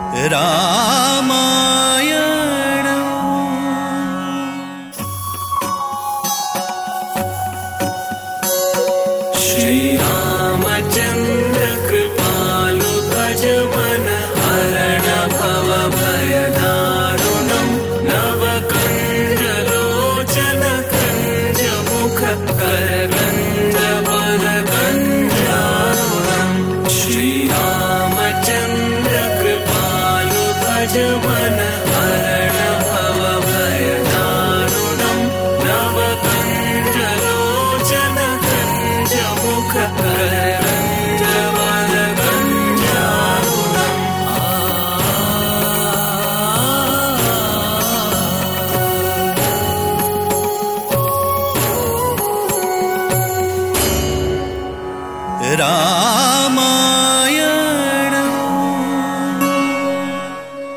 రామాయణం श्रीरामचन्द्र कृपालु भज मन हरण भव भयदारुणम् नवकण्डलोचन कञ्ज मुख करकण्ड वरकञ्जारुणम् श्रीरामचन्द्र कृपालु भज मन हरण भव भयदारुणम् नवकण्डलोचन कञ्ज मुख करकण्ड वरकञ्जारुणम् రామాయణం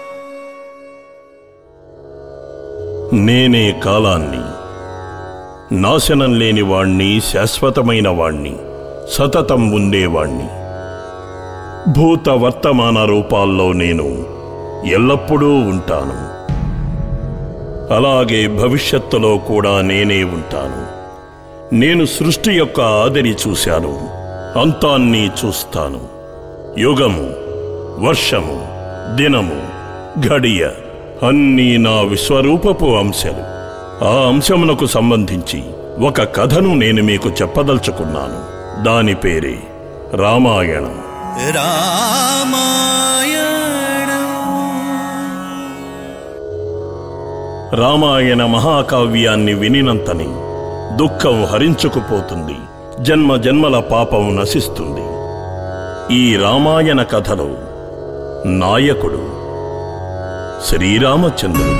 నేనే కాలాన్ని నాశనం లేని వాణ్ణి శాశ్వతమైన వాణ్ణి సతతం ఉండేవాణ్ణి భూత వర్తమాన రూపాల్లో నేను ఎల్లప్పుడూ ఉంటాను అలాగే భవిష్యత్తులో కూడా నేనే ఉంటాను నేను సృష్టి యొక్క ఆదిని చూశాను అంతాన్ని చూస్తాను యుగము వర్షము దినము ఘడియ అన్నీ నా విశ్వరూపపు అంశాలు ఆ అంశమునకు సంబంధించి ఒక కథను నేను మీకు చెప్పదలుచుకున్నాను దాని పేరే రామాయణం రామాయణం రామాయణ మహాకావ్యాన్ని వినినంతని దుఃఖం హరించుకుపోతుంది జన్మ జన్మల పాపం నశిస్తుంది ఈ రామాయణ కథలో నాయకుడు శ్రీరామచంద్రుడు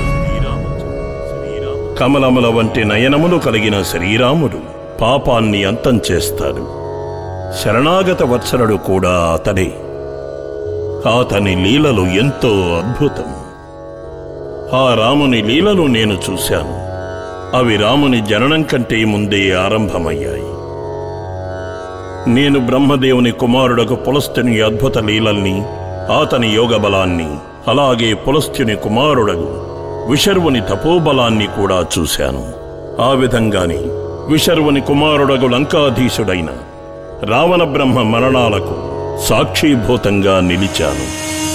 కమలముల వంటి నయనములు కలిగిన శ్రీరాముడు పాపాన్ని అంతం చేస్తాడు శరణాగత వత్సరుడు కూడా అతడే అతని లీలలు ఎంతో అద్భుతం ఆ రాముని లీలలు నేను చూశాను అవి రాముని జననం కంటే ముందే ఆరంభమయ్యాయి నేను బ్రహ్మదేవుని కుమారుడకు పులస్తుని అద్భుత లీలల్ని అతని యోగ బలాన్ని అలాగే పులస్తుని కుమారుడకు విశర్వుని తపోబలాన్ని కూడా చూశాను ఆ విధంగానే విశర్వుని కుమారుడగు లంకాధీశుడైన రావణ బ్రహ్మ మరణాలకు సాక్షీభూతంగా నిలిచాను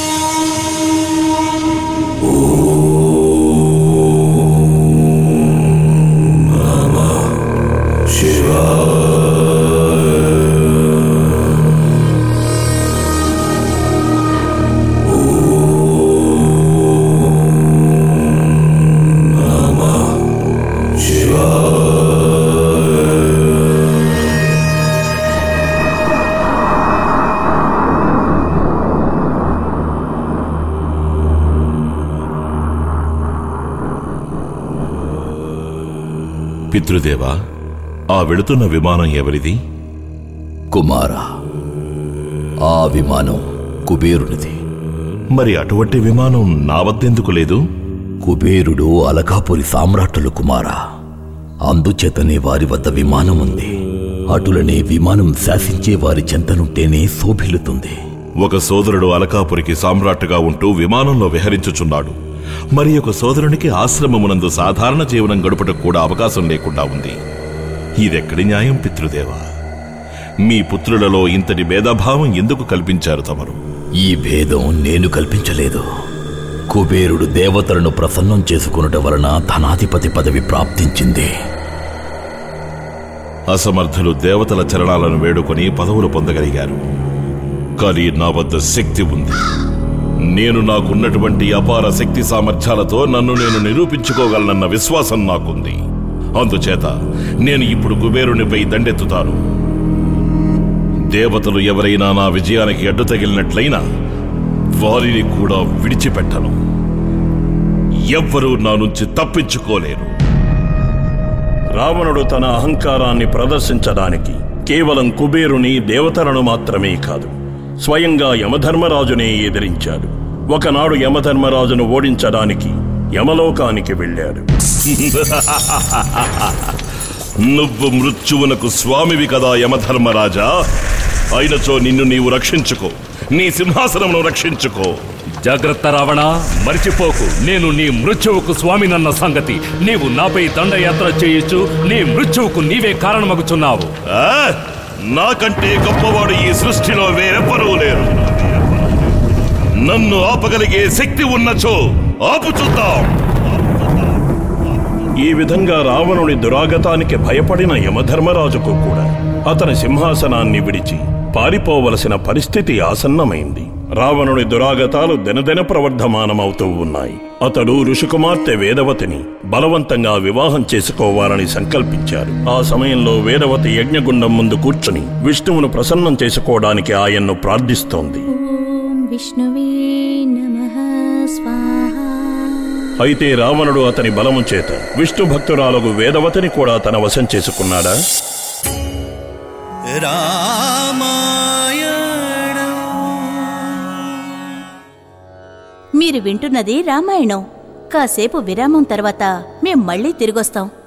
పితృదేవా ఆ వెళుతున్న విమానం ఎవరిది కుమార ఆ విమానం కుబేరునిది మరి అటువంటి విమానం నా వద్దెందుకు లేదు కుబేరుడు అలకాపురి సామ్రాట్టులు కుమార అందుచేతనే వారి వద్ద విమానం ఉంది అటులనే విమానం శాసించే వారి చెంతనుంటేనే శోభిల్లుతుంది ఒక సోదరుడు అలకాపురికి సామ్రాట్టుగా ఉంటూ విమానంలో విహరించుచున్నాడు మరి ఒక సోదరునికి ఆశ్రమమునందు సాధారణ జీవనం గడుపుటకు కూడా అవకాశం లేకుండా ఉంది ఇదెక్కడి న్యాయం పితృదేవా మీ పుత్రులలో ఇంతటి భేదభావం ఎందుకు కల్పించారు తమరు ఈ భేదం నేను కల్పించలేదు కుబేరుడు దేవతలను ప్రసన్నం చేసుకునుట వలన ధనాధిపతి పదవి ప్రాప్తించింది అసమర్థులు దేవతల చరణాలను వేడుకొని పదవులు పొందగలిగారు కానీ నా వద్ద శక్తి ఉంది నేను నాకున్నటువంటి అపార శక్తి సామర్థ్యాలతో నన్ను నేను నిరూపించుకోగలనన్న విశ్వాసం నాకుంది అందుచేత నేను ఇప్పుడు కుబేరునిపై దండెత్తుతాను దేవతలు ఎవరైనా నా విజయానికి అడ్డు తగిలినట్లయినా వారిని కూడా విడిచిపెట్టను ఎవ్వరూ నా నుంచి తప్పించుకోలేరు రావణుడు తన అహంకారాన్ని ప్రదర్శించడానికి కేవలం కుబేరుని దేవతలను మాత్రమే కాదు స్వయంగా యమధర్మరాజునే ఎదిరించాడు ఒకనాడు యమధర్మరాజును ఓడించడానికి యమలోకానికి వెళ్ళాడు నువ్వు మృత్యువునకు స్వామివి కదా యమధర్మరాజా అయినచో నిన్ను నీవు రక్షించుకో నీ సింహాసనమును రక్షించుకో జాగ్రత్త రావణ మర్చిపోకు నేను నీ మృత్యువుకు స్వామినన్న సంగతి నీవు నాపై దండయాత్ర చేయొచ్చు నీ మృత్యువుకు నీవే కారణమగుచున్నావు ఆ? నాకంటే గొప్పవాడు ఈ సృష్టిలో వేరెవ్వరూ లేరు నన్ను ఆపగలిగే శక్తి ఉన్నచో ఆపు చూద్దాం ఈ విధంగా రావణుని దురాగతానికి భయపడిన యమధర్మరాజుకు కూడా అతని సింహాసనాన్ని విడిచి పారిపోవలసిన పరిస్థితి ఆసన్నమైంది రావణుని దురాగతాలు దినదిన ప్రవర్ధమానమవుతూ ఉన్నాయి అతడు ఋషికుమార్తె వేదవతిని బలవంతంగా వివాహం చేసుకోవాలని సంకల్పించారు ఆ సమయంలో వేదవతి యజ్ఞగుండం ముందు కూర్చుని విష్ణువును ప్రసన్నం చేసుకోవడానికి ఆయన్ను ప్రార్థిస్తోంది ॐ विष्णवे नमः स्वाहा అయితే రావణుడు అతని బలము చేత విష్ణు భక్తురాలకు వేదవతిని కూడా తన వశం చేసుకున్నాడా మీరు వింటున్నది రామాయణం కాసేపు విరామం తర్వాత మేం మళ్ళీ తిరిగొస్తాం